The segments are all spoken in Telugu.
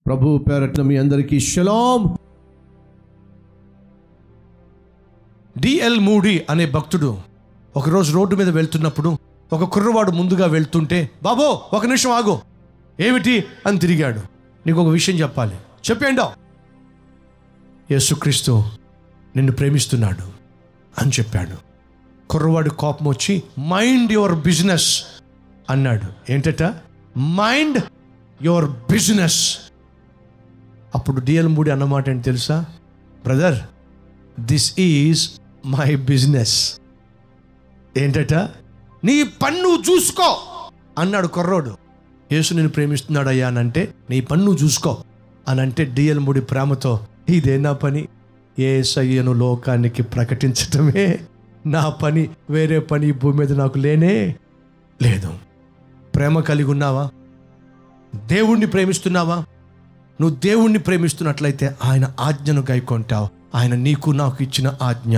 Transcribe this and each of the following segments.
ప్రభు పేరట్న మీ అందరికీ షలాం డిఎల్ మూడి అనే భక్తుడు ఒకరోజు రోడ్డు మీద వెళ్తున్నప్పుడు ఒక కుర్రవాడు ముందుగా వెళ్తుంటే బాబో ఒక నిమిషం ఆగు ఏమిటి అని తిరిగాడు నీకు ఒక విషయం చెప్పాలి చెప్పేండో యేసుక్రీస్తు నిన్ను ప్రేమిస్తున్నాడు అని చెప్పాడు కుర్రవాడి కోపం వచ్చి మైండ్ యువర్ బిజినెస్ అన్నాడు ఏంటట మైండ్ యువర్ బిజినెస్ అప్పుడు డిఎల్ మూడి అన్నమాట ఏంటి తెలుసా brother this is my business ఏంటట నీ పన్ను చూసుకో అన్నాడు కుర్రోడు యేసు నేను ప్రేమిస్తున్నాడయ్యా అని అంటే నీ పన్ను చూసుకో అని అంటే డిఎల్ ముడి ప్రేమతో ఇదే నా పని ఏసయ్యను లోకానికి ప్రకటించటమే నా పని వేరే పని ఈ భూమి మీద నాకు లేనే లేదు ప్రేమ కలిగి ఉన్నావా దేవుణ్ణి ప్రేమిస్తున్నావా నువ్వు దేవుణ్ణి ప్రేమిస్తున్నట్లయితే ఆయన ఆజ్ఞను గైకొంటావు ఆయన నీకు నాకు ఇచ్చిన ఆజ్ఞ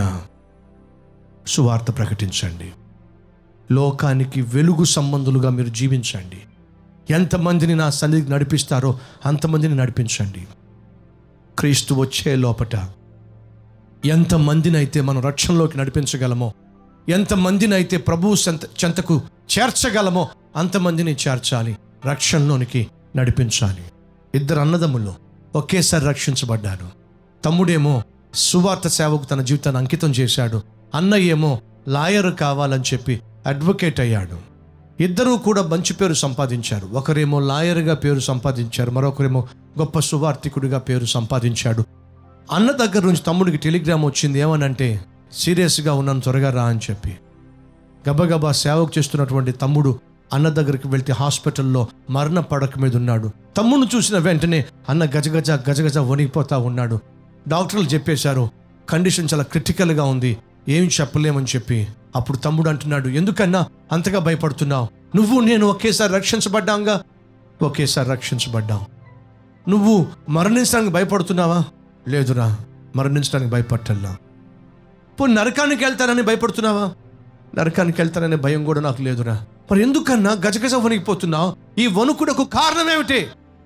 సువార్త ప్రకటించండి లోకానికి వెలుగు సంబంధులుగా మీరు జీవించండి ఎంతమందిని నా సన్నిధికి నడిపిస్తారో అంతమందిని నడిపించండి క్రీస్తు వచ్చే లోపట ఎంతమందినైతే మనం రక్షణలోకి నడిపించగలమో ఎంతమందినైతే ప్రభువు చెంత చెంతకు చేర్చగలమో అంతమందిని చేర్చాలి రక్షణలోనికి నడిపించాలి ఇద్దరు అన్నదమ్ములు ఒకేసారి రక్షించబడ్డారు తమ్ముడేమో సువార్త సేవకు తన జీవితాన్ని అంకితం చేశాడు అన్నయ్య ఏమో లాయర్ కావాలని చెప్పి అడ్వకేట్ అయ్యాడు ఇద్దరూ కూడా మంచి పేరు సంపాదించారు ఒకరేమో లాయర్గా పేరు సంపాదించారు మరొకరేమో గొప్ప సువార్థికుడిగా పేరు సంపాదించాడు అన్న దగ్గర నుంచి తమ్ముడికి టెలిగ్రామ్ వచ్చింది ఏమనంటే సీరియస్గా ఉన్నాను త్వరగా రా అని చెప్పి గబగబా సేవకు చేస్తున్నటువంటి తమ్ముడు అన్న దగ్గరికి వెళ్తే హాస్పిటల్లో మరణ పడక మీద ఉన్నాడు తమ్ముడు చూసిన వెంటనే అన్న గజగజ గజగజ వణిగిపోతా ఉన్నాడు డాక్టర్లు చెప్పేశారు కండిషన్ చాలా క్రిటికల్గా ఉంది ఏం చెప్పలేమని చెప్పి అప్పుడు తమ్ముడు అంటున్నాడు ఎందుకన్నా అంతగా భయపడుతున్నావు నువ్వు నేను ఒకేసారి రక్షించబడ్డాంగా ఒకేసారి రక్షించబడ్డాం నువ్వు మరణించడానికి భయపడుతున్నావా లేదురా మరణించడానికి భయపట్టల్లా పో నరకానికి వెళ్తానని భయపడుతున్నావా నరకానికి వెళ్తాననే భయం కూడా నాకు లేదురా మరి ఎందుకన్నా గజగజ వణికిపోతున్నావు ఈ వణుకుడకు కారణం ఏమిటి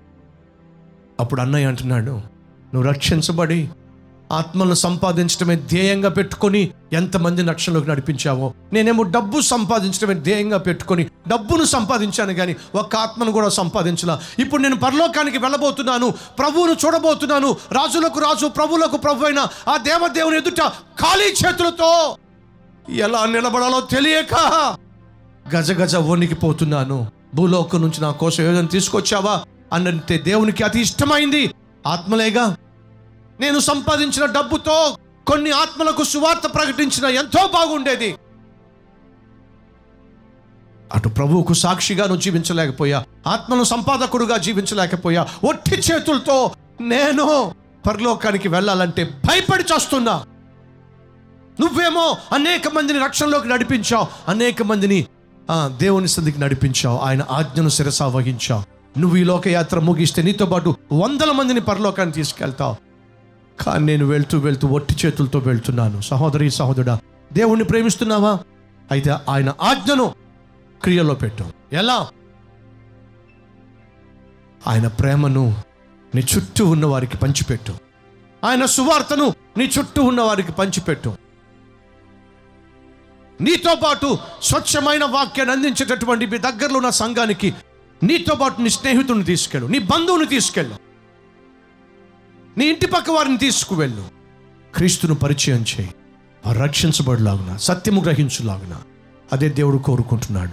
అప్పుడు అన్నయ్య అంటున్నాడు నువ్వు రక్షించబడి ఆత్మలను సంపాదించడమే ధ్యేయంగా పెట్టుకొని ఎంతమంది రక్షణలోకి నడిపించావో నేనేమో డబ్బు సంపాదించడమే ధ్యేయంగా పెట్టుకొని డబ్బును సంపాదించాను కానీ ఒక్క ఆత్మను కూడా సంపాదించలా ఇప్పుడు నేను పరలోకానికి వెళ్ళబోతున్నాను ప్రభువును చూడబోతున్నాను రాజులకు రాజు ప్రభువులకు ప్రభు అయిన ఆ దేవదేవుని ఎదుట ఖాళీ చేతులతో ఎలా నిలబడాలో తెలియక గజగజ వణికిపోతున్నాను భూలోకం నుంచి నా కోసం ఏదైనా తీసుకొచ్చావా అన్నంటే దేవునికి అతి ఇష్టమైంది ఆత్మలేగా నేను సంపాదించిన డబ్బుతో కొన్ని ఆత్మలకు సువార్త ప్రకటించిన ఎంతో బాగుండేది అటు ప్రభువుకు సాక్షిగా నువ్వు జీవించలేకపోయా ఆత్మను సంపాదకుడుగా జీవించలేకపోయా ఒట్టి చేతులతో నేను పరలోకానికి వెళ్ళాలంటే భయపడి చేస్తున్నా నువ్వేమో అనేక మందిని రక్షణలోకి నడిపించావు అనేక మందిని ఆ, దేవుని సందికి నడిపించావు ఆయన ఆజ్ఞను శిరసా వహించావు నువ్వు ఈ లోకయాత్ర ముగిస్తే నీతో పాటు వందల మందిని పరలోకాన్ని తీసుకెళ్తావు కానీ నేను వెళ్తూ వెళ్తూ ఒట్టి చేతులతో వెళ్తున్నాను సహోదరి సహోదరుడా దేవుణ్ణి ప్రేమిస్తున్నావా అయితే ఆయన ఆజ్ఞను క్రియలో పెట్టు ఎలా ఆయన ప్రేమను నీ చుట్టూ ఉన్న వారికి పంచిపెట్టు ఆయన సువార్తను నీ చుట్టూ ఉన్న వారికి పంచిపెట్టు నీతో పాటు స్వచ్ఛమైన వాక్యాన్ని అందించేటటువంటి మీ దగ్గరలో ఉన్న సంఘానికి నీతో పాటు నీ స్నేహితుడిని తీసుకెళ్ళు నీ బంధువుని తీసుకెళ్ళు నీ ఇంటి పక్క వారిని తీసుకువెళ్ళు క్రీస్తును పరిచయం చేయి వారు రక్షించబడిలాగున సత్యము గ్రహించులాగున అదే దేవుడు కోరుకుంటున్నాడు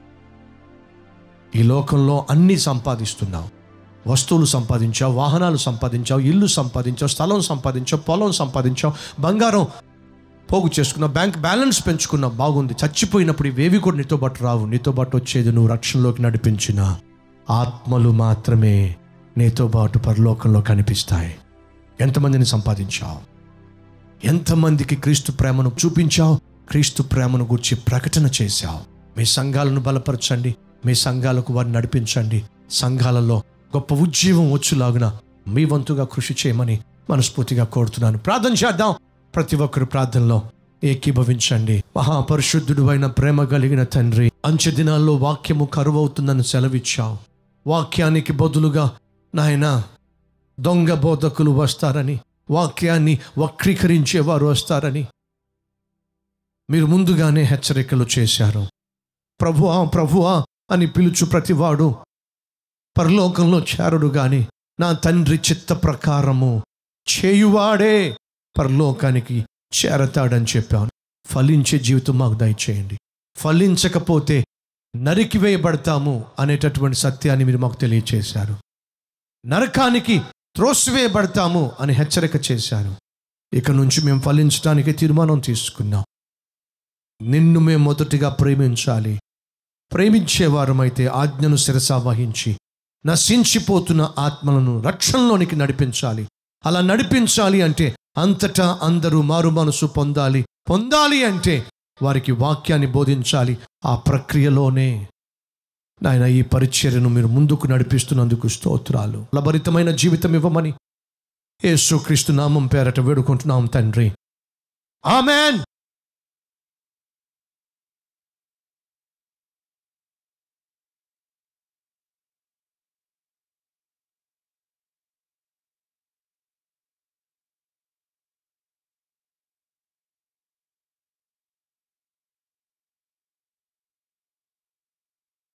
ఈ లోకంలో అన్నీ సంపాదిస్తున్నావు వస్తువులు సంపాదించావు వాహనాలు సంపాదించావు ఇల్లు సంపాదించావు స్థలం సంపాదించావు పొలం సంపాదించావు బంగారం పోగు చేసుకున్నావు బ్యాంక్ బ్యాలెన్స్ పెంచుకున్నావు బాగుంది చచ్చిపోయినప్పుడు ఇవేవి కూడా నీతో పాటు రావు నీతో పాటు వచ్చేది నువ్వు రక్షణలోకి నడిపించిన ఆత్మలు మాత్రమే నీతో పాటు పరలోకంలో కనిపిస్తాయి ఎంతమందిని సంపాదించావు ఎంతమందికి క్రీస్తు ప్రేమను చూపించావు క్రీస్తు ప్రేమను గురించి ప్రకటన చేశావు మీ సంఘాలను బలపరచండి మీ సంఘాలకు వారిని నడిపించండి సంఘాలలో గొప్ప ఉజ్జీవం వచ్చులాగున మీ వంతుగా కృషి చేయమని మనస్ఫూర్తిగా కోరుతున్నాను ప్రార్థన చేద్దాం ప్రతి ఒక్కరు ప్రార్థనలో ఏకీభవించండి మహాపరిశుద్ధుడు అయిన ప్రేమ కలిగిన తండ్రి అంచె దినాల్లో వాక్యము కరువవుతుందని సెలవిచ్చావు వాక్యానికి బదులుగా నాయన దొంగ బోధకులు వస్తారని వాక్యాన్ని వక్రీకరించేవారు వస్తారని మీరు ముందుగానే హెచ్చరికలు చేశారు ప్రభువా ప్రభువా అని పిలుచు ప్రతివాడు పరలోకంలో చేరడు గాని నా తండ్రి చిత్త ప్రకారము చేయువాడే పరలోకానికి చేరతాడని చెప్పాను ఫలించే జీవితం మాకు దయచేయండి ఫలించకపోతే నరికివేయబడతాము అనేటటువంటి సత్యాన్ని మీరు మాకు తెలియచేశారు నరకానికి త్రోసివేయబడతాము అని హెచ్చరిక చేశారు ఇక నుంచి మేము ఫలించడానికి తీర్మానం తీసుకున్నాం నిన్ను మేము మొదటిగా ప్రేమించాలి ప్రేమించేవారమైతే ఆజ్ఞను శిరస వహించి నశించిపోతున్న ఆత్మలను రక్షణలోనికి నడిపించాలి అలా నడిపించాలి అంటే అంతటా అందరూ మారు మనసు పొందాలి పొందాలి అంటే వారికి వాక్యాన్ని బోధించాలి ఆ ప్రక్రియలోనే నాయన ఈ పరిచర్యను మీరు ముందుకు నడిపిస్తున్నందుకు స్తోత్రాలు లభరితమైన జీవితం ఇవ్వమని యేసుక్రీస్తు నామం పేరట వేడుకుంటున్నాం తండ్రి ఆమెన్